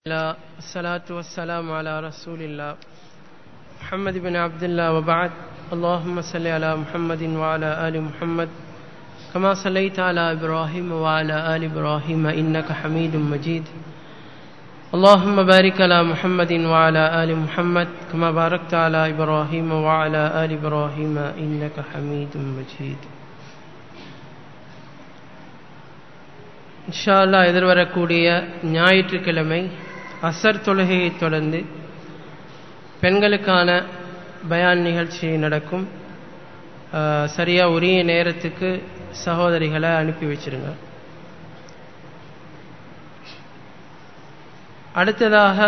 الله الصلاة والسلام على رسول الله محمد بن عبد الله وبعد اللهم صل على محمد وعلى آل محمد كما صليت على إبراهيم وعلى آل إبراهيم إنك حميد مجيد اللهم بارك على محمد وعلى آل محمد كما باركت على إبراهيم وعلى آل إبراهيم إنك حميد مجيد இன்ஷா அல்லா எதிர்வரக்கூடிய ஞாயிற்றுக்கிழமை அசர் தொழுகையை தொடர்ந்து பெண்களுக்கான பயான் நிகழ்ச்சி நடக்கும் சரியா உரிய நேரத்துக்கு சகோதரிகளை அனுப்பி வச்சிருங்க அடுத்ததாக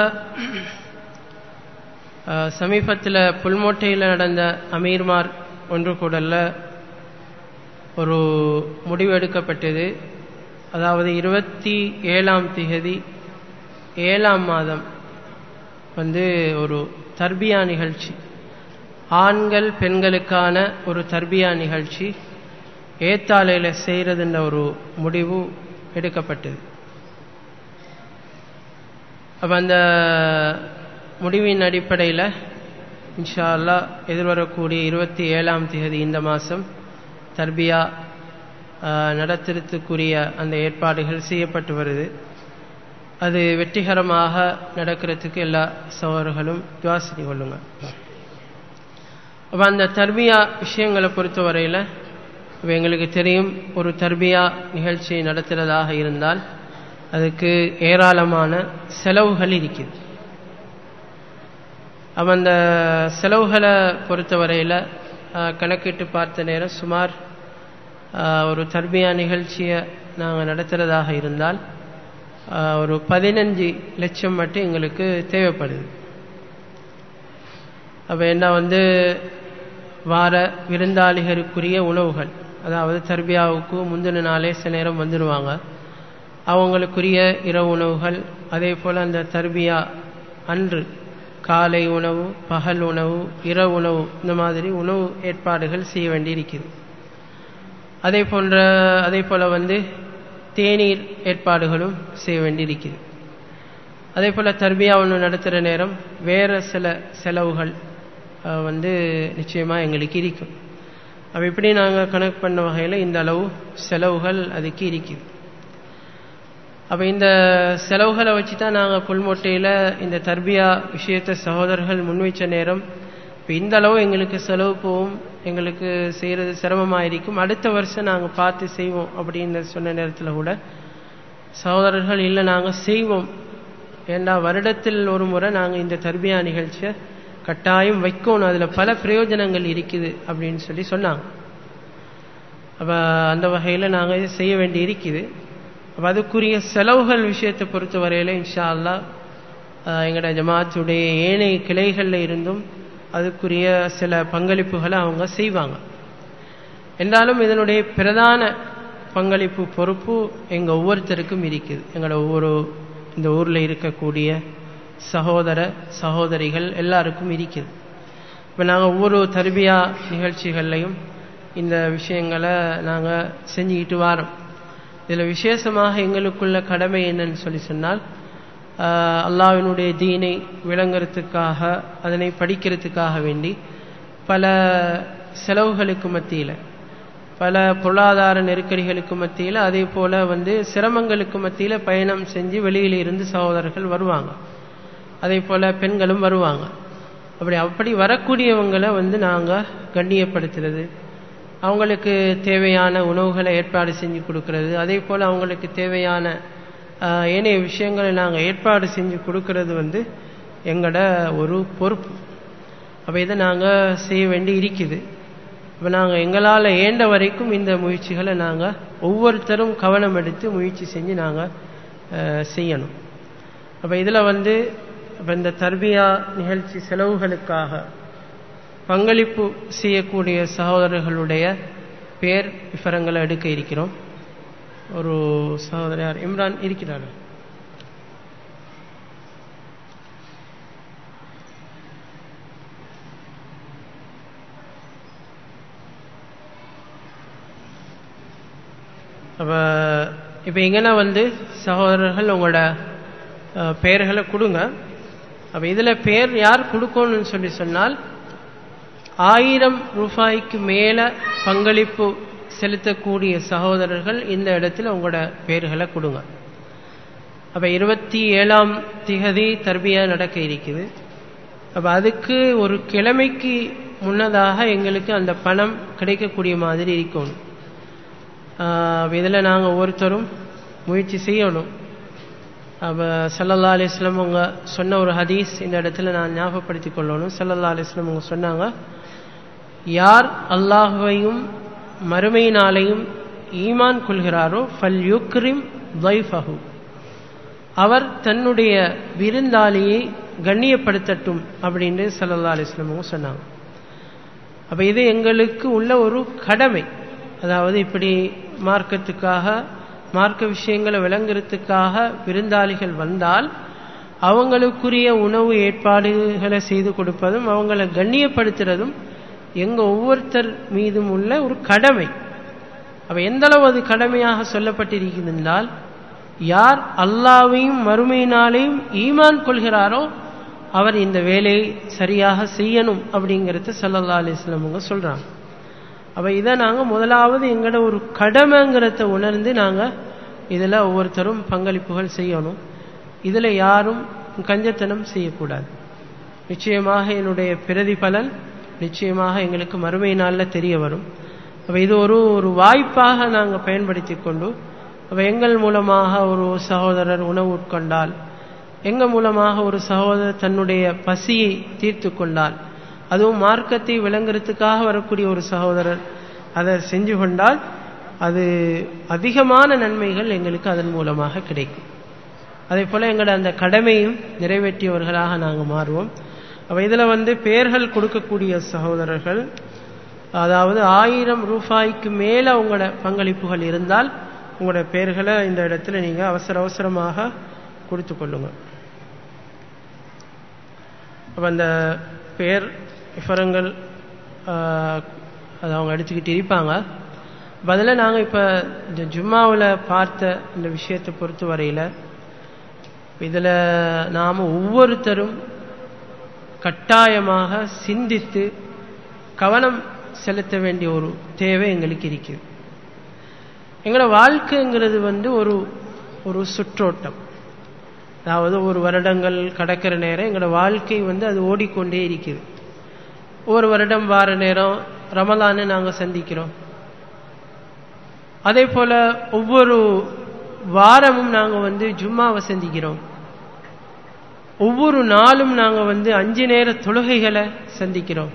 சமீபத்தில் புல்மோட்டையில் நடந்த அமீர்மார் ஒன்று கூடல்ல ஒரு முடிவு எடுக்கப்பட்டது அதாவது இருபத்தி ஏழாம் திகதி ஏழாம் மாதம் வந்து ஒரு தர்பியா நிகழ்ச்சி ஆண்கள் பெண்களுக்கான ஒரு தர்பியா நிகழ்ச்சி ஏத்தாலையில் செய்கிறதுன்ற ஒரு முடிவு எடுக்கப்பட்டது அப்போ அந்த முடிவின் அடிப்படையில் இன்ஷா அல்லா எதிர்வரக்கூடிய இருபத்தி ஏழாம் தேதி இந்த மாதம் தர்பியா நடத்துறதுக்குரிய அந்த ஏற்பாடுகள் செய்யப்பட்டு வருது அது வெற்றிகரமாக நடக்கிறதுக்கு எல்லா சகோதரர்களும் துவாசினி கொள்ளுங்க அப்போ அந்த தர்பியா விஷயங்களை பொறுத்தவரையில் இப்போ எங்களுக்கு தெரியும் ஒரு தர்பியா நிகழ்ச்சி நடத்துகிறதாக இருந்தால் அதுக்கு ஏராளமான செலவுகள் இருக்குது அப்போ அந்த செலவுகளை பொறுத்தவரையில் கணக்கிட்டு பார்த்த நேரம் சுமார் ஒரு தர்பியா நிகழ்ச்சியை நாங்கள் நடத்துகிறதாக இருந்தால் ஒரு பதினஞ்சு லட்சம் மட்டும் எங்களுக்கு தேவைப்படுது அப்போ என்ன வந்து வார விருந்தாளிகளுக்குரிய உணவுகள் அதாவது தர்பியாவுக்கு முந்தின நாளே சில நேரம் வந்துடுவாங்க அவங்களுக்குரிய இரவு உணவுகள் அதே போல் அந்த தர்பியா அன்று காலை உணவு பகல் உணவு இரவு உணவு இந்த மாதிரி உணவு ஏற்பாடுகள் செய்ய வேண்டியிருக்குது அதே போன்ற அதே போல் வந்து தேநீர் ஏற்பாடுகளும் செய்ய வேண்டியிருக்குது அதே போல் தர்பியா ஒன்று நடத்துகிற நேரம் வேறு சில செலவுகள் வந்து நிச்சயமாக எங்களுக்கு இருக்கும் அப்போ இப்படி நாங்கள் கணக்கு பண்ண வகையில் இந்த அளவு செலவுகள் அதுக்கு இருக்குது அப்போ இந்த செலவுகளை வச்சு தான் நாங்கள் புல்மொட்டையில் இந்த தர்பியா விஷயத்தை சகோதரர்கள் முன்வைச்ச நேரம் இப்போ இந்த அளவு எங்களுக்கு செலவு போகும் எங்களுக்கு செய்கிறது சிரமமாக இருக்கும் அடுத்த வருஷம் நாங்கள் பார்த்து செய்வோம் அப்படின்னு சொன்ன நேரத்தில் கூட சகோதரர்கள் இல்லை நாங்கள் செய்வோம் ஏன்னா வருடத்தில் ஒரு முறை நாங்கள் இந்த தர்பியா நிகழ்ச்சியை கட்டாயம் வைக்கணும் அதில் பல பிரயோஜனங்கள் இருக்குது அப்படின்னு சொல்லி சொன்னாங்க அப்போ அந்த வகையில் நாங்கள் செய்ய வேண்டி இருக்குது அப்போ அதுக்குரிய செலவுகள் விஷயத்தை பொறுத்த வரையில் இன்ஷா அல்லா எங்களோட ஜமாத்துடைய ஏனைய கிளைகளில் இருந்தும் அதுக்குரிய சில பங்களிப்புகளை அவங்க செய்வாங்க என்றாலும் இதனுடைய பிரதான பங்களிப்பு பொறுப்பு எங்கள் ஒவ்வொருத்தருக்கும் இருக்குது எங்களோட ஒவ்வொரு இந்த ஊரில் இருக்கக்கூடிய சகோதர சகோதரிகள் எல்லாருக்கும் இருக்குது இப்போ நாங்கள் ஒவ்வொரு தர்பியா நிகழ்ச்சிகள்லையும் இந்த விஷயங்களை நாங்கள் செஞ்சுக்கிட்டு வரோம் இதில் விசேஷமாக எங்களுக்குள்ள கடமை என்னன்னு சொல்லி சொன்னால் அல்லாவினுடைய தீனை விளங்குறதுக்காக அதனை படிக்கிறதுக்காக வேண்டி பல செலவுகளுக்கு மத்தியில் பல பொருளாதார நெருக்கடிகளுக்கு மத்தியில் அதே போல் வந்து சிரமங்களுக்கு மத்தியில் பயணம் செஞ்சு வெளியில் இருந்து சகோதரர்கள் வருவாங்க அதே போல் பெண்களும் வருவாங்க அப்படி அப்படி வரக்கூடியவங்களை வந்து நாங்கள் கண்ணியப்படுத்துறது அவங்களுக்கு தேவையான உணவுகளை ஏற்பாடு செஞ்சு கொடுக்கறது அதே போல் அவங்களுக்கு தேவையான ஏனைய விஷயங்களை நாங்கள் ஏற்பாடு செஞ்சு கொடுக்கறது வந்து எங்களோட ஒரு பொறுப்பு அப்போ இதை நாங்கள் செய்ய வேண்டி இருக்குது இப்போ நாங்கள் எங்களால் ஏண்ட வரைக்கும் இந்த முயற்சிகளை நாங்கள் ஒவ்வொருத்தரும் கவனம் எடுத்து முயற்சி செஞ்சு நாங்கள் செய்யணும் அப்போ இதில் வந்து இப்போ இந்த தர்பியா நிகழ்ச்சி செலவுகளுக்காக பங்களிப்பு செய்யக்கூடிய சகோதரர்களுடைய பேர் விவரங்களை எடுக்க இருக்கிறோம் ஒரு சகோதரர் இம்ரான் இருக்கிறார் அப்போ இப்போ இங்கன்னா வந்து சகோதரர்கள் உங்களோட அஹ், பெயர்களை கொடுங்க அப்போ இதில் பேர் யார் கொடுக்கணும்னு சொல்லி சொன்னால் ஆயிரம் ரூபாய்க்கு மேலே பங்களிப்பு செலுத்தக்கூடிய சகோதரர்கள் இந்த இடத்துல உங்களோட பெயர்களை கொடுங்க அப்போ இருபத்தி ஏழாம் திகதி தர்பியா நடக்க இருக்குது அப்போ அதுக்கு ஒரு கிழமைக்கு முன்னதாக எங்களுக்கு அந்த பணம் கிடைக்கக்கூடிய மாதிரி இருக்கணும் இதில் நாங்கள் ஒவ்வொருத்தரும் முயற்சி செய்யணும் அப்போ சல்லல்லா அலிஸ்லம் அவங்க சொன்ன ஒரு ஹதீஸ் இந்த இடத்துல நான் ஞாபகப்படுத்திக் கொள்ளணும் சல்லல்லா அலிஸ்லம் அவங்க சொன்னாங்க யார் அல்லாஹுவையும் மறுமை நாளையும் ஈமான் கொள்கிறாரோ ஃபல் யுக்ரிம் வைஃபஹு அவர் தன்னுடைய விருந்தாளியை கண்ணியப்படுத்தட்டும் அப்படின்னு சல்லல்லா அலிஸ்லம் அவங்க சொன்னாங்க அப்போ இது எங்களுக்கு உள்ள ஒரு கடமை அதாவது இப்படி மார்க்கத்துக்காக மார்க்க விஷயங்களை விளங்குறதுக்காக விருந்தாளிகள் வந்தால் அவங்களுக்குரிய உணவு ஏற்பாடுகளை செய்து கொடுப்பதும் அவங்கள கண்ணியப்படுத்துறதும் எங்க ஒவ்வொருத்தர் மீதும் உள்ள ஒரு கடமை அப்ப எந்த அளவு அது கடமையாக சொல்லப்பட்டிருக்கிறது என்றால் யார் அல்லாவையும் மறுமையினாலையும் ஈமான் கொள்கிறாரோ அவர் இந்த வேலையை சரியாக செய்யணும் அப்படிங்கிறத சல்லல்லா அலிஸ்லாம் அவங்க சொல்றாங்க அப்ப இதை நாங்க முதலாவது எங்களோட ஒரு கடமைங்கிறத உணர்ந்து நாங்க இதுல ஒவ்வொருத்தரும் பங்களிப்புகள் செய்யணும் இதுல யாரும் கஞ்சத்தனம் செய்யக்கூடாது நிச்சயமாக என்னுடைய பிரதிபலன் நிச்சயமாக எங்களுக்கு மறுமை நாளில் தெரிய வரும் அப்போ இது ஒரு ஒரு வாய்ப்பாக நாங்கள் பயன்படுத்தி கொண்டு அப்போ எங்கள் மூலமாக ஒரு சகோதரர் உணவு உட்கொண்டால் எங்கள் மூலமாக ஒரு சகோதரர் தன்னுடைய பசியை தீர்த்து கொண்டால் அதுவும் மார்க்கத்தை விளங்குறதுக்காக வரக்கூடிய ஒரு சகோதரர் அதை செஞ்சு கொண்டால் அது அதிகமான நன்மைகள் எங்களுக்கு அதன் மூலமாக கிடைக்கும் அதே போல் எங்களோட அந்த கடமையும் நிறைவேற்றியவர்களாக நாங்கள் மாறுவோம் அப்போ இதில் வந்து பெயர்கள் கொடுக்கக்கூடிய சகோதரர்கள் அதாவது ஆயிரம் ரூபாய்க்கு மேலே உங்களோட பங்களிப்புகள் இருந்தால் உங்களோட பெயர்களை இந்த இடத்துல நீங்கள் அவசர அவசரமாக கொடுத்து கொள்ளுங்க அப்போ அந்த பெயர் விவரங்கள் அது அவங்க எடுத்துக்கிட்டு இருப்பாங்க பதில் நாங்கள் இப்போ இந்த ஜும்மாவில் பார்த்த இந்த விஷயத்தை பொறுத்த வரையில் இதில் நாம் ஒவ்வொருத்தரும் கட்டாயமாக சிந்தித்து கவனம் செலுத்த வேண்டிய ஒரு தேவை எங்களுக்கு இருக்குது எங்களோட வாழ்க்கைங்கிறது வந்து ஒரு ஒரு சுற்றோட்டம் அதாவது ஒரு வருடங்கள் கடக்கிற நேரம் எங்களோட வாழ்க்கை வந்து அது ஓடிக்கொண்டே இருக்குது ஒரு வருடம் வார நேரம் ரமலான்னு நாங்கள் சந்திக்கிறோம் அதே போல ஒவ்வொரு வாரமும் நாங்கள் வந்து ஜும்மாவை சந்திக்கிறோம் ஒவ்வொரு நாளும் நாங்கள் வந்து அஞ்சு நேர தொழுகைகளை சந்திக்கிறோம்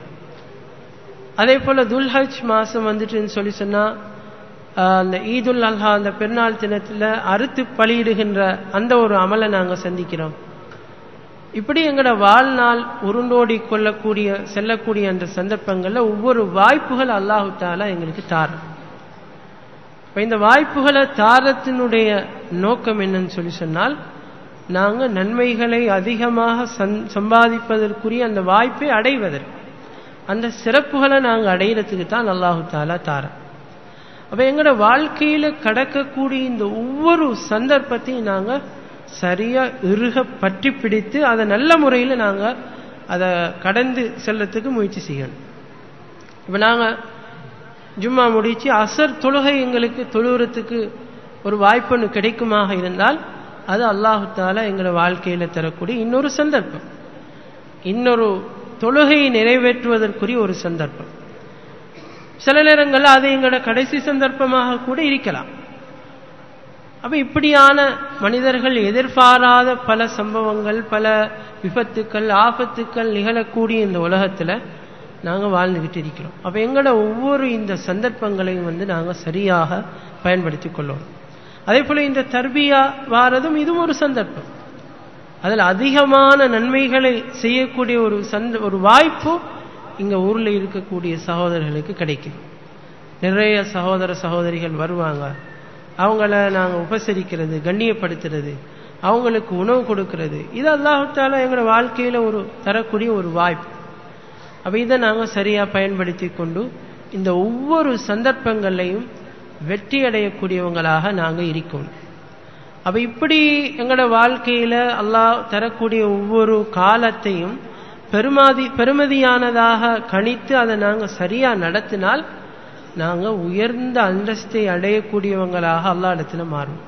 அதே போல துல்ஹஜ் மாசம் வந்துட்டுன்னு சொல்லி சொன்னா அந்த ஈதுல் அல்ஹா அந்த பெருநாள் தினத்தில் அறுத்து பலியிடுகின்ற அந்த ஒரு அமலை நாங்கள் சந்திக்கிறோம் இப்படி எங்களோட வாழ்நாள் உருண்டோடி கொள்ளக்கூடிய செல்லக்கூடிய அந்த சந்தர்ப்பங்களில் ஒவ்வொரு வாய்ப்புகள் அல்லாஹு தாலா எங்களுக்கு தாரும் இப்போ இந்த வாய்ப்புகளை தாரத்தினுடைய நோக்கம் என்னன்னு சொல்லி சொன்னால் நாங்கள் நன்மைகளை அதிகமாக சம்பாதிப்பதற்குரிய அந்த வாய்ப்பை அடைவதற்கு அந்த சிறப்புகளை நாங்கள் அடையிறதுக்கு தான் அல்லாஹு தாலா தாரம் அப்போ எங்களோட வாழ்க்கையில் கடக்கக்கூடிய இந்த ஒவ்வொரு சந்தர்ப்பத்தையும் நாங்கள் சரியாக இறுக பற்றி பிடித்து அதை நல்ல முறையில் நாங்கள் அதை கடந்து செல்லத்துக்கு முயற்சி செய்யணும் இப்போ நாங்கள் ஜும்மா முடிச்சு அசர் தொழுகை எங்களுக்கு தொழுகிறதுக்கு ஒரு வாய்ப்பு கிடைக்குமாக இருந்தால் அது அல்லாஹு தாலா எங்களோட வாழ்க்கையில் தரக்கூடிய இன்னொரு சந்தர்ப்பம் இன்னொரு தொழுகையை நிறைவேற்றுவதற்குரிய ஒரு சந்தர்ப்பம் சில நேரங்களில் அது எங்களோட கடைசி சந்தர்ப்பமாக கூட இருக்கலாம் அப்ப இப்படியான மனிதர்கள் எதிர்பாராத பல சம்பவங்கள் பல விபத்துக்கள் ஆபத்துக்கள் நிகழக்கூடிய இந்த உலகத்தில் நாங்கள் வாழ்ந்துகிட்டு இருக்கிறோம் அப்போ எங்களோட ஒவ்வொரு இந்த சந்தர்ப்பங்களையும் வந்து நாங்கள் சரியாக பயன்படுத்தி கொள்ளணும் அதே போல் இந்த தர்பியா வாரதும் இதுவும் ஒரு சந்தர்ப்பம் அதில் அதிகமான நன்மைகளை செய்யக்கூடிய ஒரு சந்த ஒரு வாய்ப்பு இங்கே ஊரில் இருக்கக்கூடிய சகோதரர்களுக்கு கிடைக்குது நிறைய சகோதர சகோதரிகள் வருவாங்க அவங்கள நாங்கள் உபசரிக்கிறது கண்ணியப்படுத்துறது அவங்களுக்கு உணவு கொடுக்கிறது இது அல்லாஹால எங்களோட வாழ்க்கையில் ஒரு தரக்கூடிய ஒரு வாய்ப்பு அப்போ இதை நாங்கள் சரியாக பயன்படுத்தி கொண்டு இந்த ஒவ்வொரு சந்தர்ப்பங்கள்லையும் வெற்றி அடையக்கூடியவங்களாக நாங்கள் இருக்கணும் அப்ப இப்படி எங்களோட வாழ்க்கையில அல்லாஹ் தரக்கூடிய ஒவ்வொரு காலத்தையும் பெருமாதி பெருமதியானதாக கணித்து அதை நாங்க சரியா நடத்தினால் நாங்க உயர்ந்த அந்தஸ்தை அடையக்கூடியவங்களாக அல்லா இடத்துல மாறுவோம்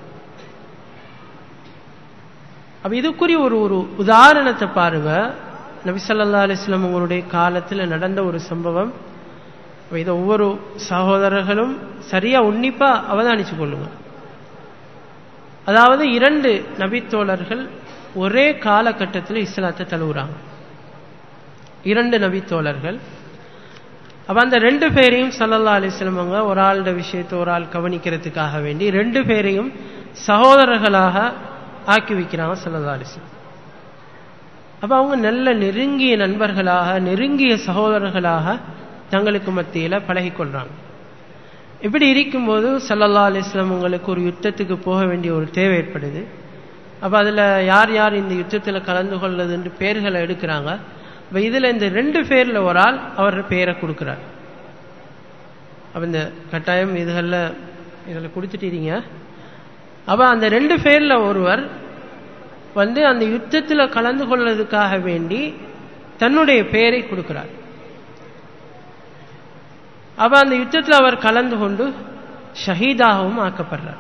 அப்ப இதுக்குரிய ஒரு ஒரு உதாரணத்தை பாருங்க நபிசல்லா அலிஸ்லாம் உங்களுடைய காலத்தில் நடந்த ஒரு சம்பவம் இதை ஒவ்வொரு சகோதரர்களும் சரியா உன்னிப்பா அவதானிச்சு கொள்ளுங்க அதாவது இரண்டு நபித்தோழர்கள் ஒரே காலகட்டத்தில் இஸ்லாத்தை தழுவுறாங்க இரண்டு நபித்தோழர்கள் அப்ப அந்த ரெண்டு பேரையும் சல்லல்லா அலிஸ்லம் அவங்க ஒரு ஆளுட விஷயத்தை ஒரு ஆள் கவனிக்கிறதுக்காக வேண்டி ரெண்டு பேரையும் சகோதரர்களாக ஆக்கி வைக்கிறாங்க சல்லல்லா அலிஸ்லம் அப்ப அவங்க நல்ல நெருங்கிய நண்பர்களாக நெருங்கிய சகோதரர்களாக தங்களுக்கு மத்தியில பழகிக்கொள்றாங்க இப்படி இருக்கும்போது சல்லல்லா அலிஸ்லாம் உங்களுக்கு ஒரு யுத்தத்துக்கு போக வேண்டிய ஒரு தேவை ஏற்படுது அப்ப அதுல யார் யார் இந்த யுத்தத்துல கலந்து கொள்ளுதுன்னு பேர்களை எடுக்கிறாங்க அப்ப இதுல இந்த ரெண்டு பேர்ல ஒரு ஆள் அவர் பேரை கொடுக்கிறார் அப்ப இந்த கட்டாயம் இதுகள்ல இதுல கொடுத்துட்டீங்க அப்ப அந்த ரெண்டு பேர்ல ஒருவர் வந்து அந்த யுத்தத்துல கலந்து கொள்வதற்காக வேண்டி தன்னுடைய பெயரை கொடுக்கிறார் அப்ப அந்த யுத்தத்தில் அவர் கலந்து கொண்டு ஷஹீதாகவும் ஆக்கப்படுறார்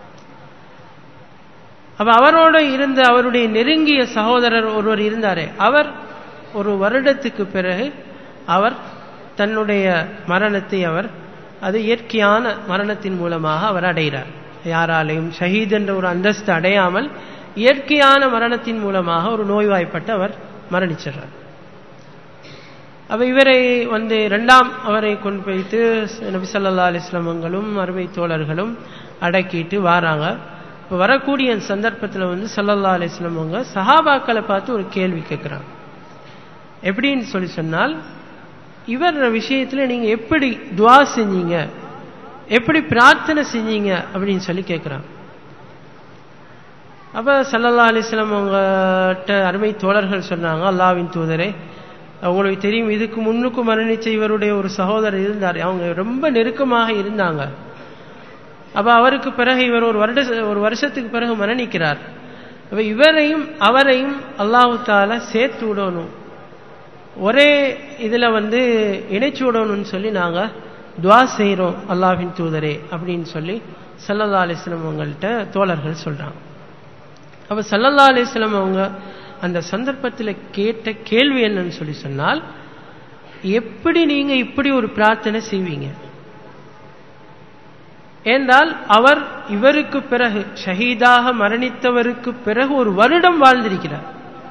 அப்ப அவரோடு இருந்த அவருடைய நெருங்கிய சகோதரர் ஒருவர் இருந்தாரே அவர் ஒரு வருடத்துக்கு பிறகு அவர் தன்னுடைய மரணத்தை அவர் அது இயற்கையான மரணத்தின் மூலமாக அவர் அடைகிறார் யாராலையும் ஷஹீத் என்ற ஒரு அந்தஸ்து அடையாமல் இயற்கையான மரணத்தின் மூலமாக ஒரு நோய்வாய்ப்பட்டு அவர் மரணிச்சிடுறார் அப்ப இவரை வந்து இரண்டாம் அவரை கொண்டு போய்த்து நபி சொல்லா அலிஸ்லாமங்களும் அருமை தோழர்களும் அடக்கிட்டு வாராங்க இப்போ வரக்கூடிய சந்தர்ப்பத்தில் வந்து சல்லல்லா அலிஸ்லாமங்க சஹாபாக்களை பார்த்து ஒரு கேள்வி கேட்குறாங்க எப்படின்னு சொல்லி சொன்னால் இவர் விஷயத்தில் நீங்க எப்படி துவா செஞ்சீங்க எப்படி பிரார்த்தனை செஞ்சீங்க அப்படின்னு சொல்லி கேட்குறாங்க அப்ப சல்லல்லா அலிஸ்லாம் அவங்ககிட்ட அருமை தோழர்கள் சொன்னாங்க அல்லாவின் தூதரே அவங்களுக்கு தெரியும் இதுக்கு முன்னுக்கு மரணிச்ச இவருடைய ஒரு சகோதரர் இருந்தார் அவங்க ரொம்ப நெருக்கமாக இருந்தாங்க அப்ப அவருக்கு பிறகு இவர் ஒரு வருட ஒரு வருஷத்துக்கு பிறகு மரணிக்கிறார் அப்ப இவரையும் அவரையும் அல்லாஹு தால சேர்த்து விடணும் ஒரே இதுல வந்து இணைச்சு விடணும்னு சொல்லி நாங்க துவா செய்யறோம் அல்லாஹின் தூதரே அப்படின்னு சொல்லி சல்லல்லா அலிஸ்லாம் அவங்கள்ட்ட தோழர்கள் சொல்றாங்க அப்ப சல்லல்லா அலிஸ்லாம் அவங்க அந்த சந்தர்ப்பத்தில் கேட்ட கேள்வி என்னன்னு சொல்லி சொன்னால் எப்படி நீங்க இப்படி ஒரு பிரார்த்தனை செய்வீங்க ஏந்தால் அவர் இவருக்கு பிறகு ஷஹீதாக மரணித்தவருக்கு பிறகு ஒரு வருடம் வாழ்ந்திருக்கிறார்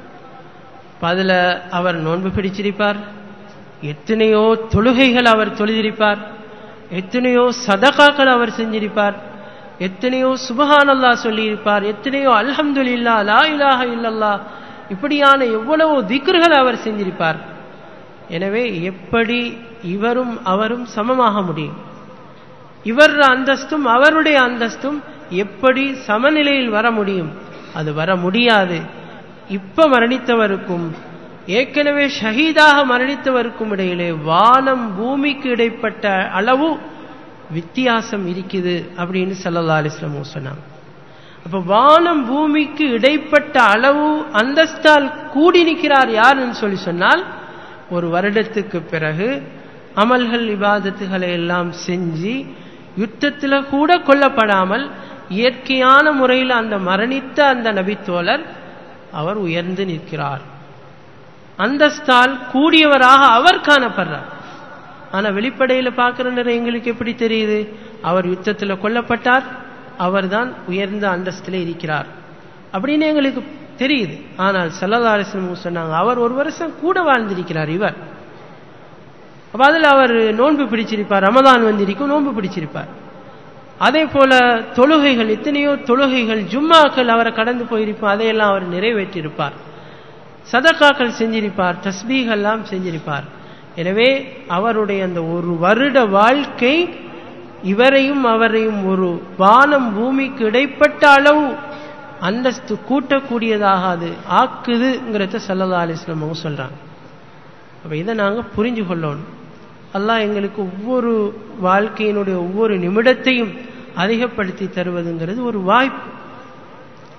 அதுல அவர் நோன்பு பிடிச்சிருப்பார் எத்தனையோ தொழுகைகள் அவர் தொழுதிருப்பார் எத்தனையோ சதகாக்கள் அவர் செஞ்சிருப்பார் எத்தனையோ சுபஹானல்லா சொல்லியிருப்பார் எத்தனையோ அல்ஹம்துலில்லா லா இலாஹ இல்லல்லா இப்படியான எவ்வளவோ திக்ர்கள் அவர் செஞ்சிருப்பார் எனவே எப்படி இவரும் அவரும் சமமாக முடியும் இவர் அந்தஸ்தும் அவருடைய அந்தஸ்தும் எப்படி சமநிலையில் வர முடியும் அது வர முடியாது இப்ப மரணித்தவருக்கும் ஏற்கனவே ஷஹீதாக மரணித்தவருக்கும் இடையிலே வானம் பூமிக்கு இடைப்பட்ட அளவு வித்தியாசம் இருக்குது அப்படின்னு சல்லல்லா அலிஸ்லாம் சொன்னாங்க அப்ப வானம் பூமிக்கு இடைப்பட்ட அளவு அந்தஸ்தால் கூடி நிற்கிறார் யாருன்னு சொல்லி சொன்னால் ஒரு வருடத்துக்கு பிறகு அமல்கள் விவாதத்துகளை எல்லாம் செஞ்சு யுத்தத்தில் கூட கொல்லப்படாமல் இயற்கையான முறையில் அந்த மரணித்த அந்த நபித்தோழர் அவர் உயர்ந்து நிற்கிறார் அந்தஸ்தால் கூடியவராக அவர் காணப்படுறார் ஆனா வெளிப்படையில பார்க்கிற நேரம் எங்களுக்கு எப்படி தெரியுது அவர் யுத்தத்தில் கொல்லப்பட்டார் அவர்தான் உயர்ந்த அந்தஸ்தில் இருக்கிறார் அப்படின்னு எங்களுக்கு தெரியுது ஆனால் செல்லதாரசன் சொன்னாங்க அவர் ஒரு வருஷம் கூட வாழ்ந்திருக்கிறார் இவர் அப்ப அதில் அவர் நோன்பு பிடிச்சிருப்பார் ரமதான் வந்திருக்கும் நோன்பு பிடிச்சிருப்பார் அதே போல தொழுகைகள் எத்தனையோ தொழுகைகள் ஜும்மாக்கள் அவரை கடந்து போயிருப்பார் அதையெல்லாம் அவர் நிறைவேற்றியிருப்பார் சதக்காக்கள் செஞ்சிருப்பார் தஸ்பீகெல்லாம் செஞ்சிருப்பார் எனவே அவருடைய அந்த ஒரு வருட வாழ்க்கை இவரையும் அவரையும் ஒரு வானம் பூமிக்கு இடைப்பட்ட அளவு அந்தஸ்து கூட்டக்கூடியதாக அது ஆக்குதுங்கிறத சல்லல்லா அலிஸ்லாம் அவங்க சொல்றாங்க அப்ப இதை நாங்க புரிஞ்சு கொள்ளணும் அல்லாஹ் எங்களுக்கு ஒவ்வொரு வாழ்க்கையினுடைய ஒவ்வொரு நிமிடத்தையும் அதிகப்படுத்தி தருவதுங்கிறது ஒரு வாய்ப்பு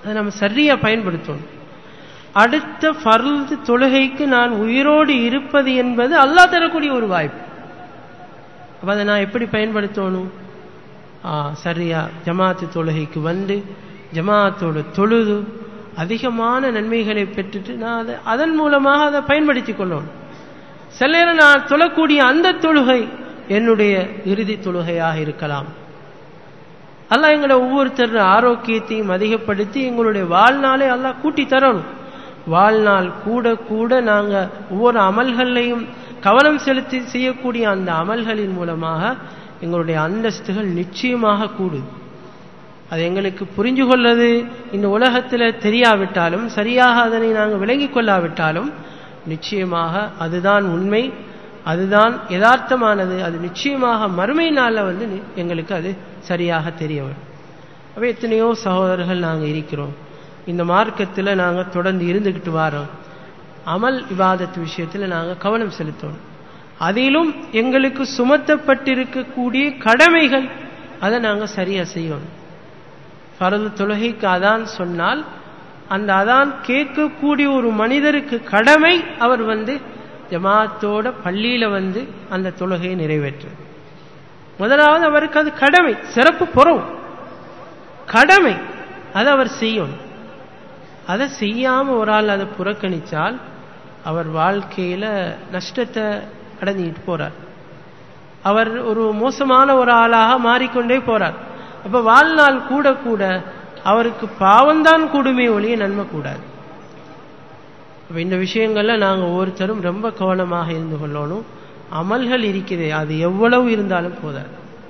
அதை நம்ம சரியாக பயன்படுத்தணும் அடுத்த ஃபர்து தொழுகைக்கு நான் உயிரோடு இருப்பது என்பது அல்லாஹ் தரக்கூடிய ஒரு வாய்ப்பு அப்போ அதை நான் எப்படி பயன்படுத்தணும் சரியா ஜமாத்து தொழுகைக்கு வந்து ஜமாத்தோடு தொழுது அதிகமான நன்மைகளை பெற்றுட்டு நான் அதை அதன் மூலமாக அதை பயன்படுத்தி கொள்ளணும் சில நேரம் நான் தொழக்கூடிய அந்த தொழுகை என்னுடைய இறுதி தொழுகையாக இருக்கலாம் அல்லாஹ் எங்களை ஒவ்வொருத்தர் ஆரோக்கியத்தையும் அதிகப்படுத்தி எங்களுடைய வாழ்நாளை அல்லாஹ் கூட்டி தரணும் வாழ்நாள் கூட கூட நாங்கள் ஒவ்வொரு அமல்களையும் கவனம் செலுத்தி செய்யக்கூடிய அந்த அமல்களின் மூலமாக எங்களுடைய அந்தஸ்துகள் நிச்சயமாக கூடுது அது எங்களுக்கு புரிஞ்சு கொள்ளது இந்த உலகத்தில் தெரியாவிட்டாலும் சரியாக அதனை நாங்கள் விளங்கிக் கொள்ளாவிட்டாலும் நிச்சயமாக அதுதான் உண்மை அதுதான் யதார்த்தமானது அது நிச்சயமாக மறுமை நாளில் வந்து எங்களுக்கு அது சரியாக தெரிய வரும் அப்போ எத்தனையோ சகோதரர்கள் நாங்கள் இருக்கிறோம் இந்த மார்க்கத்தில் நாங்கள் தொடர்ந்து இருந்துக்கிட்டு வரோம் அமல் விவாதத்து விஷயத்தில் நாங்கள் கவனம் செலுத்தணும் அதிலும் எங்களுக்கு சுமத்தப்பட்டிருக்கக்கூடிய கடமைகள் அதை நாங்கள் சரியாக செய்யணும் பரது தொழுகைக்கு அதான் சொன்னால் அந்த அதான் கேட்கக்கூடிய ஒரு மனிதருக்கு கடமை அவர் வந்து ஜமாத்தோட பள்ளியில வந்து அந்த தொழுகையை நிறைவேற்று முதலாவது அவருக்கு அது கடமை சிறப்பு புறவு கடமை அதை அவர் செய்யணும் அதை செய்யாம ஒரு ஆள் அதை புறக்கணிச்சால் அவர் வாழ்க்கையில நஷ்டத்தை அடைஞ்சிட்டு போறார் அவர் ஒரு மோசமான ஒரு ஆளாக மாறிக்கொண்டே போறார் அப்ப வாழ்நாள் கூட கூட அவருக்கு பாவம்தான் கூடுமே ஒழிய நன்மை கூடாது அப்ப இந்த விஷயங்கள்ல நாங்க ஒவ்வொருத்தரும் ரொம்ப கவனமாக இருந்து கொள்ளணும் அமல்கள் இருக்குது அது எவ்வளவு இருந்தாலும் போதாது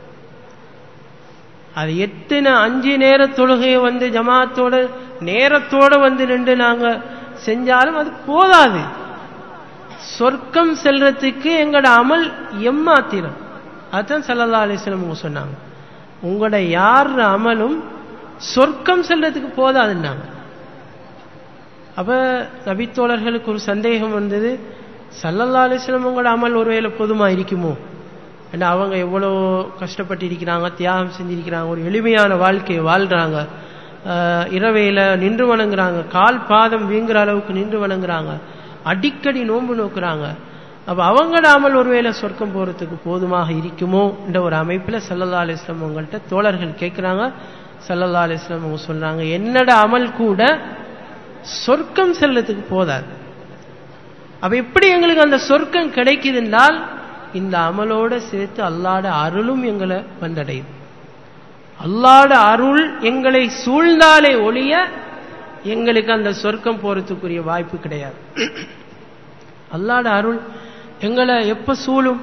அது எத்தனை அஞ்சு நேர தொழுகையை வந்து ஜமாத்தோட நேரத்தோட வந்து நின்று நாங்க செஞ்சாலும் அது போதாது சொர்க்கம் செல்றதுக்கு எங்களோட அமல் எம்மாத்திரம் அதுதான் சல்லல்லா அலிஸ்லம் சொன்னாங்க உங்களோட யார் அமலும் சொர்க்கம் செல்றதுக்கு போதாதுன்னாங்க அப்ப நபித்தோழர்களுக்கு ஒரு சந்தேகம் வந்தது சல்லல்லா அலிஸ்லம் உங்களோட அமல் ஒருவேளை பொதுமா இருக்குமோ ஏன்னா அவங்க எவ்வளோ கஷ்டப்பட்டு இருக்கிறாங்க தியாகம் செஞ்சிருக்கிறாங்க ஒரு எளிமையான வாழ்க்கையை வாழ்றாங்க இரவையில நின்று வணங்குறாங்க கால் பாதம் வீங்குற அளவுக்கு நின்று வணங்குறாங்க அடிக்கடி நோன்பு நோக்குறாங்க அப்ப அவங்களோட அமல் ஒருவேளை சொர்க்கம் போறதுக்கு போதுமாக இருக்குமோ என்ற ஒரு அமைப்புல சல்லல்லா அலிஸ்லாம் உங்கள்கிட்ட தோழர்கள் கேட்கிறாங்க சல்லல்லா அலிஸ்லாம் அவங்க சொல்றாங்க என்னோட அமல் கூட சொர்க்கம் செல்லத்துக்கு போதாது அப்ப எப்படி எங்களுக்கு அந்த சொர்க்கம் கிடைக்குது என்றால் இந்த அமலோட சேர்த்து அல்லாட அருளும் எங்களை வந்தடையுது அல்லாட அருள் எங்களை சூழ்ந்தாலே ஒழிய எங்களுக்கு அந்த சொர்க்கம் போறதுக்குரிய வாய்ப்பு கிடையாது அல்லாட அருள் எங்களை எப்ப சூழும்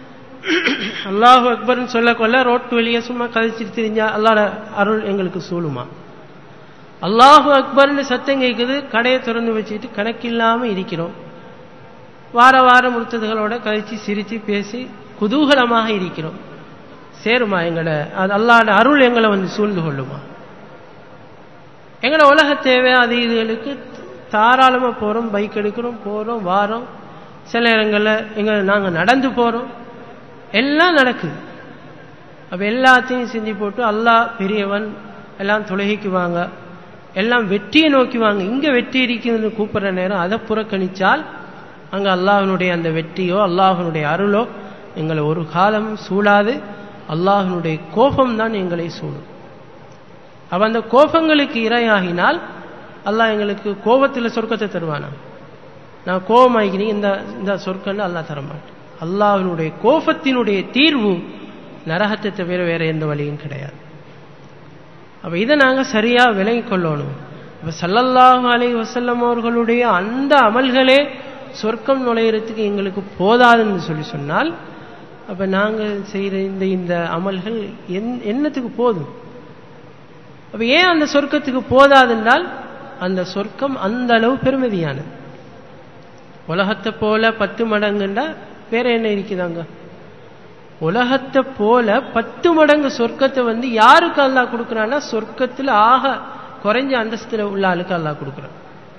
அல்லாஹு அக்பர்னு சொல்ல கொள்ள ரோட்டு வெளியே சும்மா கதைச்சிட்டு தெரிஞ்சா அல்லாட அருள் எங்களுக்கு சூழுமா அல்லாஹு அக்பர்னு சத்தம் கேட்குது கடையை திறந்து வச்சுட்டு கணக்கில்லாம இருக்கிறோம் வார வாரம் முழுத்ததுகளோட கழிச்சு சிரிச்சு பேசி குதூகலமாக இருக்கிறோம் சேருமா எங்களை அது அல்லாட அருள் எங்களை வந்து சூழ்ந்து கொள்ளுமா எங்களோட உலக தேவை அது இதுகளுக்கு தாராளமாக போகிறோம் பைக் எடுக்கிறோம் போகிறோம் வாரோம் சில இடங்களில் எங்க நாங்கள் நடந்து போகிறோம் எல்லாம் நடக்குது அப்போ எல்லாத்தையும் செஞ்சு போட்டு அல்லாஹ் பெரியவன் எல்லாம் தொழுகைக்கு வாங்க எல்லாம் வெற்றியை நோக்கி வாங்க இங்கே வெற்றி இருக்குதுன்னு கூப்பிட்ற நேரம் அதை புறக்கணிச்சால் அங்கே அல்லாஹனுடைய அந்த வெற்றியோ அல்லாஹனுடைய அருளோ எங்களை ஒரு காலம் சூழாது அல்லாஹனுடைய கோபம் தான் எங்களை சூழும் அவ அந்த கோபங்களுக்கு இரையாகினால் அல்லாஹ் எங்களுக்கு கோபத்தில் சொர்க்கத்தை தருவானா நான் கோபமாகிக்கிறேன் இந்த இந்த சொர்க்கன்னு அல்லாஹ் தரமாட்டேன் அல்லாஹினுடைய கோபத்தினுடைய தீர்வு நரகத்தை தவிர வேற எந்த வழியும் கிடையாது அப்ப இதை நாங்க சரியா விளங்கி கொள்ளணும் இப்ப சல்லல்லாஹு அலை வசல்லம் அவர்களுடைய அந்த அமல்களே சொர்க்கம் நுழையிறதுக்கு எங்களுக்கு போதாதுன்னு சொல்லி சொன்னால் அப்ப நாங்க செய்யற இந்த இந்த அமல்கள் என் என்னத்துக்கு போதும் அப்ப ஏன் அந்த சொர்க்கத்துக்கு போதாதென்றால் அந்த சொர்க்கம் அந்த அளவு பெருமதியானது உலகத்தை போல பத்து மடங்குண்டா வேற என்ன இருக்குதாங்க உலகத்தை போல பத்து மடங்கு சொர்க்கத்தை வந்து யாருக்கு அல்லா கொடுக்குறான்னா சொர்க்கத்தில் ஆக குறைஞ்ச அந்தஸ்துல உள்ள ஆளுக்கு அல்லா கொடுக்குறான்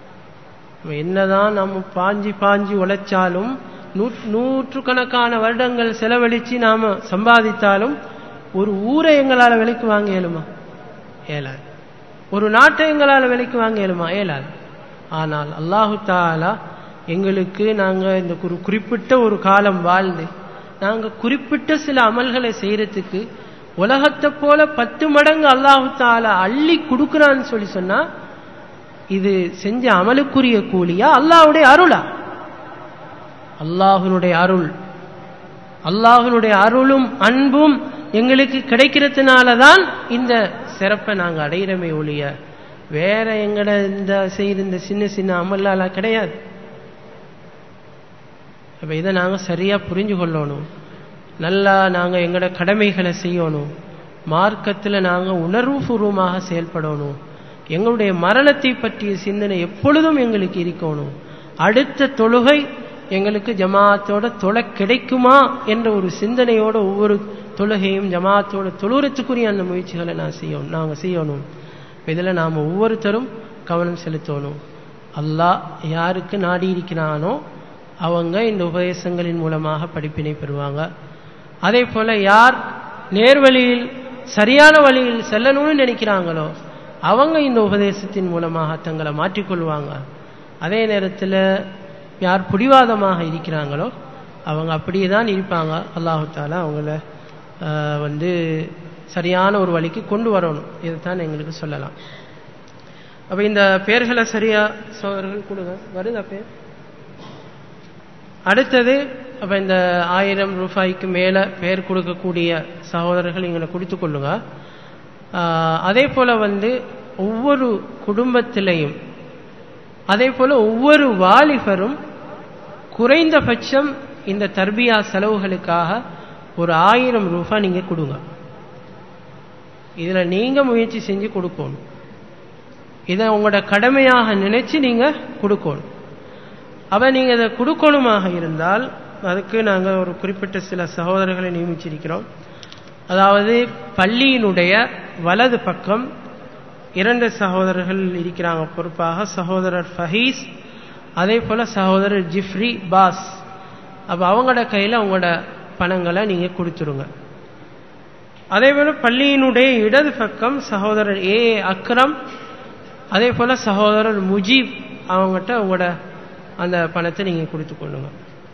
என்னதான் நம்ம பாஞ்சி பாஞ்சி உழைச்சாலும் நூற்றுக்கணக்கான வருடங்கள் செலவழிச்சு நாம சம்பாதித்தாலும் ஒரு ஊரை எங்களால் விலைக்கு வாங்க இயலுமா ஏலாது ஒரு நாட்டை எங்களால் விலைக்கு வாங்க இயலுமா இயலாது ஆனால் அல்லாஹு தாலா எங்களுக்கு நாங்கள் இந்த ஒரு குறிப்பிட்ட ஒரு காலம் வாழ்ந்து நாங்கள் குறிப்பிட்ட சில அமல்களை செய்யறதுக்கு உலகத்தை போல பத்து மடங்கு அல்லாஹு தாலா அள்ளி கொடுக்குறான்னு சொல்லி சொன்னா இது செஞ்ச அமலுக்குரிய கூலியா அல்லாஹுடைய அருளா அல்லாஹுனுடைய அருள் அல்லாஹுனுடைய அருளும் அன்பும் எங்களுக்கு கிடைக்கிறதுனால தான் இந்த சிறப்பை நாங்கள் அடையிறமே ஒழிய வேற எங்கட இந்த செய்த இந்த சின்ன சின்ன அமல்லால கிடையாது அப்ப இதை நாங்கள் சரியா புரிஞ்சு கொள்ளணும் நல்லா நாங்கள் எங்களோட கடமைகளை செய்யணும் மார்க்கத்தில் நாங்கள் உணர்வுபூர்வமாக செயல்படணும் எங்களுடைய மரணத்தை பற்றிய சிந்தனை எப்பொழுதும் எங்களுக்கு இருக்கணும் அடுத்த தொழுகை எங்களுக்கு ஜமாத்தோட தொலை கிடைக்குமா என்ற ஒரு சிந்தனையோட ஒவ்வொரு தொழுகையும் ஜமாத்தோட தொழுறத்துக்குரிய அந்த முயற்சிகளை நான் செய்யணும் நாங்கள் செய்யணும் இதில் நாம் ஒவ்வொருத்தரும் கவனம் செலுத்தணும் அல்லாஹ் யாருக்கு நாடி இருக்கிறானோ அவங்க இந்த உபதேசங்களின் மூலமாக படிப்பினை பெறுவாங்க அதே போல யார் நேர்வழியில் சரியான வழியில் செல்லணும்னு நினைக்கிறாங்களோ அவங்க இந்த உபதேசத்தின் மூலமாக தங்களை மாற்றிக்கொள்வாங்க அதே நேரத்தில் யார் பிடிவாதமாக இருக்கிறாங்களோ அவங்க அப்படியே தான் இருப்பாங்க அல்லாஹு தாலா அவங்கள வந்து சரியான ஒரு வழிக்கு கொண்டு வரணும் இதைத்தான் எங்களுக்கு சொல்லலாம் அப்போ இந்த பெயர்களை சரியா சோதர்கள் கொடுங்க வருதா பேர் அடுத்தது அப்போ இந்த ஆயிரம் ரூபாய்க்கு மேலே பெயர் கொடுக்கக்கூடிய சகோதரர்கள் எங்களை கொடுத்து கொள்ளுங்க அதே போல் வந்து ஒவ்வொரு குடும்பத்திலையும் அதே போல் ஒவ்வொரு வாலிபரும் குறைந்தபட்சம் இந்த தர்பியா செலவுகளுக்காக ஒரு ஆயிரம் ரூபாய் நீங்கள் கொடுங்க இதில் நீங்கள் முயற்சி செஞ்சு கொடுக்கணும் இதை உங்களோட கடமையாக நினைச்சு நீங்கள் கொடுக்கணும் அப்போ நீங்கள் இதை கொடுக்கணுமாக இருந்தால் அதுக்கு நாங்கள் ஒரு குறிப்பிட்ட சில சகோதரர்களை நியமிச்சிருக்கிறோம் அதாவது பள்ளியினுடைய வலது பக்கம் இரண்டு சகோதரர்கள் இருக்கிறாங்க பொறுப்பாக சகோதரர் ஃபஹீஸ் அதே போல் சகோதரர் ஜிஃப்ரி பாஸ் அப்போ அவங்களோட கையில் அவங்களோட பணங்களை நீங்கள் கொடுத்துருங்க அதே போல் பள்ளியினுடைய இடது பக்கம் சகோதரர் ஏ அக்ரம் அதே போல் சகோதரர் முஜீப் அவங்ககிட்ட உங்களோட அந்த பணத்தை நீங்கள் கொடுத்து கொள்ளுங்க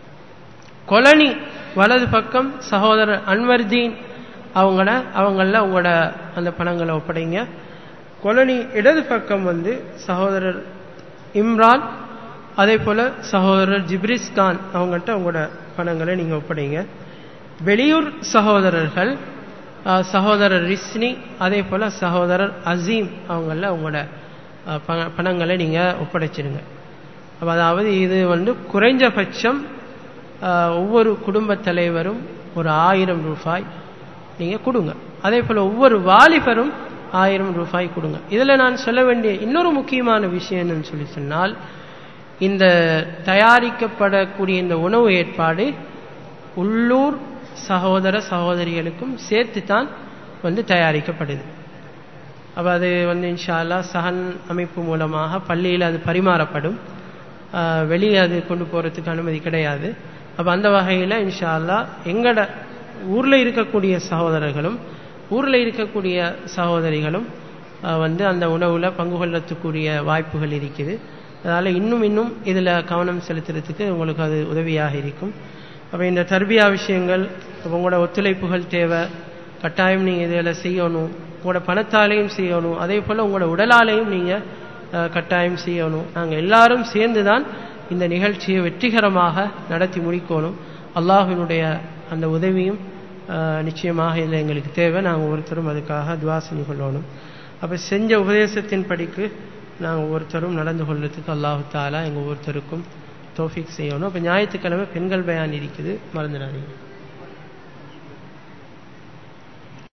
கொலனி வலது பக்கம் சகோதரர் அன்வர்தீன் அவங்கள அவங்கள உங்களோட அந்த பணங்களை ஒப்படைங்க கொலனி இடது பக்கம் வந்து சகோதரர் இம்ரான் அதே போல் சகோதரர் ஜிப்ரிஸ் கான் அவங்கள்ட்ட உங்களோட பணங்களை நீங்கள் ஒப்படைங்க வெளியூர் சகோதரர்கள் சகோதரர் ரிஸ்னி அதே போல் சகோதரர் அசீம் அவங்கள உங்களோட பணங்களை நீங்கள் ஒப்படைச்சிடுங்க அதாவது இது வந்து குறைஞ்சபட்சம் ஒவ்வொரு குடும்பத் தலைவரும் ஒரு ஆயிரம் ரூபாய் நீங்கள் கொடுங்க அதே போல் ஒவ்வொரு வாலிபரும் ஆயிரம் ரூபாய் கொடுங்க இதில் நான் சொல்ல வேண்டிய இன்னொரு முக்கியமான விஷயம் என்னன்னு சொல்லி சொன்னால் இந்த தயாரிக்கப்படக்கூடிய இந்த உணவு ஏற்பாடு உள்ளூர் சகோதர சகோதரிகளுக்கும் சேர்த்து தான் வந்து தயாரிக்கப்படுது அப்போ அது வந்து இன்ஷால்லா சஹன் அமைப்பு மூலமாக பள்ளியில் அது பரிமாறப்படும் வெளியே அது கொண்டு போகிறதுக்கு அனுமதி கிடையாது அப்போ அந்த வகையில் இன்ஷா அல்லா எங்கட ஊரில் இருக்கக்கூடிய சகோதரர்களும் ஊரில் இருக்கக்கூடிய சகோதரிகளும் வந்து அந்த உணவில் பங்கு கொள்ளத்துக்கூடிய வாய்ப்புகள் இருக்குது அதனால் இன்னும் இன்னும் இதில் கவனம் செலுத்துறதுக்கு உங்களுக்கு அது உதவியாக இருக்கும் அப்போ இந்த தர்பியா விஷயங்கள் உங்களோட ஒத்துழைப்புகள் தேவை கட்டாயம் நீங்கள் இதில் செய்யணும் உங்களோட பணத்தாலையும் செய்யணும் அதே போல் உங்களோட உடலாலையும் நீங்கள் கட்டாயம் செய்யணும் நாங்கள் எல்லாரும் சேர்ந்து தான் இந்த நிகழ்ச்சியை வெற்றிகரமாக நடத்தி முடிக்கணும் அல்லாஹினுடைய அந்த உதவியும் நிச்சயமாக இதில் எங்களுக்கு தேவை நாங்கள் ஒவ்வொருத்தரும் அதுக்காக துவா செஞ்சு கொள்ளணும் அப்போ செஞ்ச உபதேசத்தின் படிக்கு நாங்கள் ஒவ்வொருத்தரும் நடந்து கொள்றதுக்கு அல்லாஹு தாலா எங்கள் ஒவ்வொருத்தருக்கும் தோஃபிக் செய்யணும் அப்போ ஞாயிற்றுக்கிழமை பெண்கள் பயான் இருக்குது மறந்துடாதீங்க